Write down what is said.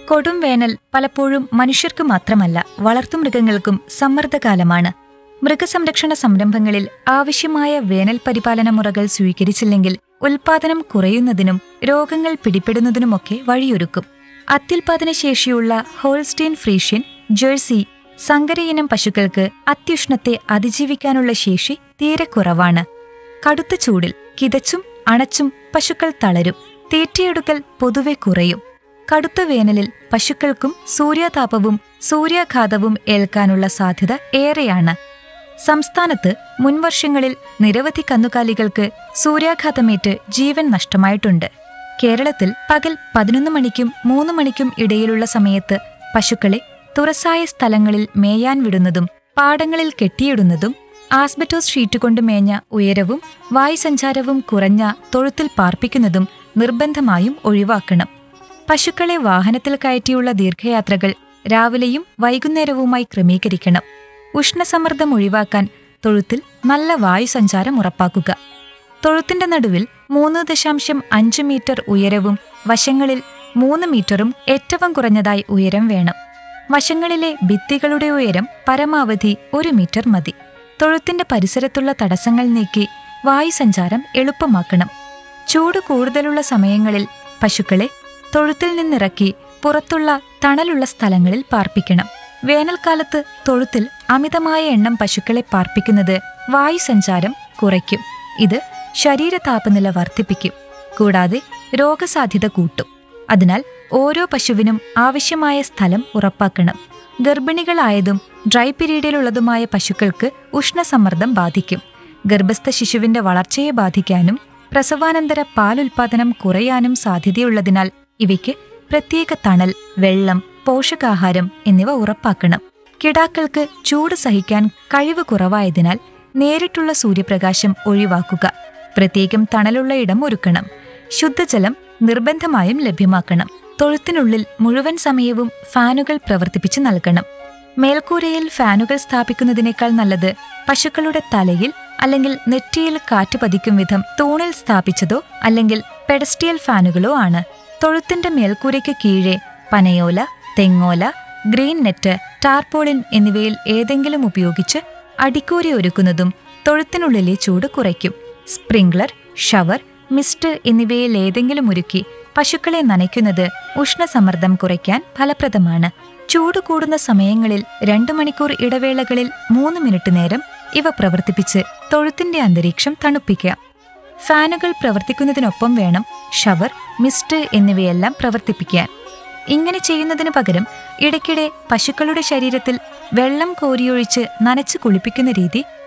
കൊടും വേനൽ പലപ്പോഴും മനുഷ്യർക്ക് മാത്രമല്ല വളർത്തുമൃഗങ്ങൾക്കും സമ്മർദ്ദകാലമാണ് മൃഗസംരക്ഷണ സംരംഭങ്ങളിൽ ആവശ്യമായ വേനൽ പരിപാലന മുറകൾ സ്വീകരിച്ചില്ലെങ്കിൽ ഉൽപാദനം കുറയുന്നതിനും രോഗങ്ങൾ പിടിപെടുന്നതിനുമൊക്കെ വഴിയൊരുക്കും അത്യുൽപാദന ശേഷിയുള്ള ഹോൾസ്റ്റീൻ ഫ്രീഷ്യൻ ജേഴ്സി സങ്കരയിനം പശുക്കൾക്ക് അത്യുഷ്ണത്തെ അതിജീവിക്കാനുള്ള ശേഷി തീരെ കുറവാണ് കടുത്ത ചൂടിൽ കിതച്ചും അണച്ചും പശുക്കൾ തളരും തീറ്റയെടുക്കൽ പൊതുവെ കുറയും കടുത്ത വേനലിൽ പശുക്കൾക്കും സൂര്യാതാപവും സൂര്യാഘാതവും ഏൽക്കാനുള്ള സാധ്യത ഏറെയാണ് സംസ്ഥാനത്ത് മുൻവർഷങ്ങളിൽ നിരവധി കന്നുകാലികൾക്ക് സൂര്യാഘാതമേറ്റ് ജീവൻ നഷ്ടമായിട്ടുണ്ട് കേരളത്തിൽ പകൽ പതിനൊന്ന് മണിക്കും മൂന്ന് മണിക്കും ഇടയിലുള്ള സമയത്ത് പശുക്കളെ തുറസായ സ്ഥലങ്ങളിൽ മേയാൻ വിടുന്നതും പാടങ്ങളിൽ കെട്ടിയിടുന്നതും ആസ്ബറ്റോസ് ഷീറ്റ് കൊണ്ട് മേഞ്ഞ ഉയരവും വായുസഞ്ചാരവും കുറഞ്ഞ തൊഴുത്തിൽ പാർപ്പിക്കുന്നതും നിർബന്ധമായും ഒഴിവാക്കണം പശുക്കളെ വാഹനത്തിൽ കയറ്റിയുള്ള ദീർഘയാത്രകൾ രാവിലെയും വൈകുന്നേരവുമായി ക്രമീകരിക്കണം ഉഷ്ണസമ്മർദ്ദം ഒഴിവാക്കാൻ തൊഴുത്തിൽ നല്ല വായുസഞ്ചാരം ഉറപ്പാക്കുക തൊഴുത്തിന്റെ നടുവിൽ മൂന്ന് ദശാംശം അഞ്ച് മീറ്റർ ഉയരവും വശങ്ങളിൽ മൂന്ന് മീറ്ററും ഏറ്റവും കുറഞ്ഞതായി ഉയരം വേണം വശങ്ങളിലെ ഭിത്തികളുടെ ഉയരം പരമാവധി ഒരു മീറ്റർ മതി തൊഴുത്തിന്റെ പരിസരത്തുള്ള തടസ്സങ്ങൾ നീക്കി വായുസഞ്ചാരം എളുപ്പമാക്കണം ചൂട് കൂടുതലുള്ള സമയങ്ങളിൽ പശുക്കളെ തൊഴുത്തിൽ നിന്നിറക്കി പുറത്തുള്ള തണലുള്ള സ്ഥലങ്ങളിൽ പാർപ്പിക്കണം വേനൽക്കാലത്ത് തൊഴുത്തിൽ അമിതമായ എണ്ണം പശുക്കളെ പാർപ്പിക്കുന്നത് വായുസഞ്ചാരം കുറയ്ക്കും ഇത് ശരീര താപനില വർദ്ധിപ്പിക്കും കൂടാതെ രോഗസാധ്യത കൂട്ടും അതിനാൽ ഓരോ പശുവിനും ആവശ്യമായ സ്ഥലം ഉറപ്പാക്കണം ഗർഭിണികളായതും ഡ്രൈ പീരീഡിലുള്ളതുമായ പശുക്കൾക്ക് ഉഷ്ണസമ്മർദ്ദം ബാധിക്കും ഗർഭസ്ഥ ശിശുവിന്റെ വളർച്ചയെ ബാധിക്കാനും പ്രസവാനന്തര പാലുൽപാദനം കുറയാനും സാധ്യതയുള്ളതിനാൽ ഇവയ്ക്ക് പ്രത്യേക തണൽ വെള്ളം പോഷകാഹാരം എന്നിവ ഉറപ്പാക്കണം കിടാക്കൾക്ക് ചൂട് സഹിക്കാൻ കഴിവ് കുറവായതിനാൽ നേരിട്ടുള്ള സൂര്യപ്രകാശം ഒഴിവാക്കുക പ്രത്യേകം തണലുള്ള ഇടം ഒരുക്കണം ശുദ്ധജലം നിർബന്ധമായും ലഭ്യമാക്കണം തൊഴുത്തിനുള്ളിൽ മുഴുവൻ സമയവും ഫാനുകൾ പ്രവർത്തിപ്പിച്ച് നൽകണം മേൽക്കൂരയിൽ ഫാനുകൾ സ്ഥാപിക്കുന്നതിനേക്കാൾ നല്ലത് പശുക്കളുടെ തലയിൽ അല്ലെങ്കിൽ നെറ്റിയിൽ കാറ്റ് പതിക്കും വിധം തൂണിൽ സ്ഥാപിച്ചതോ അല്ലെങ്കിൽ പെഡസ്റ്റിയൽ ഫാനുകളോ ആണ് തൊഴുത്തിന്റെ മേൽക്കൂരയ്ക്ക് കീഴെ പനയോല തെങ്ങോല ഗ്രീൻ നെറ്റ് ടാർപോളിൻ എന്നിവയിൽ ഏതെങ്കിലും ഉപയോഗിച്ച് അടിക്കൂരി ഒരുക്കുന്നതും തൊഴുത്തിനുള്ളിലെ ചൂട് കുറയ്ക്കും സ്പ്രിംഗ്ലർ ഷവർ മിസ്റ്റ് എന്നിവയിൽ ഏതെങ്കിലും ഒരുക്കി പശുക്കളെ നനയ്ക്കുന്നത് ഉഷ്ണസമ്മർദ്ദം കുറയ്ക്കാൻ ഫലപ്രദമാണ് ചൂട് കൂടുന്ന സമയങ്ങളിൽ രണ്ടു മണിക്കൂർ ഇടവേളകളിൽ മൂന്ന് മിനിറ്റ് നേരം ഇവ പ്രവർത്തിപ്പിച്ച് തൊഴുത്തിന്റെ അന്തരീക്ഷം തണുപ്പിക്കാം ഫാനുകൾ പ്രവർത്തിക്കുന്നതിനൊപ്പം വേണം ഷവർ മിസ്റ്റ് എന്നിവയെല്ലാം പ്രവർത്തിപ്പിക്കാൻ ഇങ്ങനെ ചെയ്യുന്നതിനു പകരം ഇടയ്ക്കിടെ പശുക്കളുടെ ശരീരത്തിൽ വെള്ളം കോരിയൊഴിച്ച് നനച്ച് കുളിപ്പിക്കുന്ന രീതി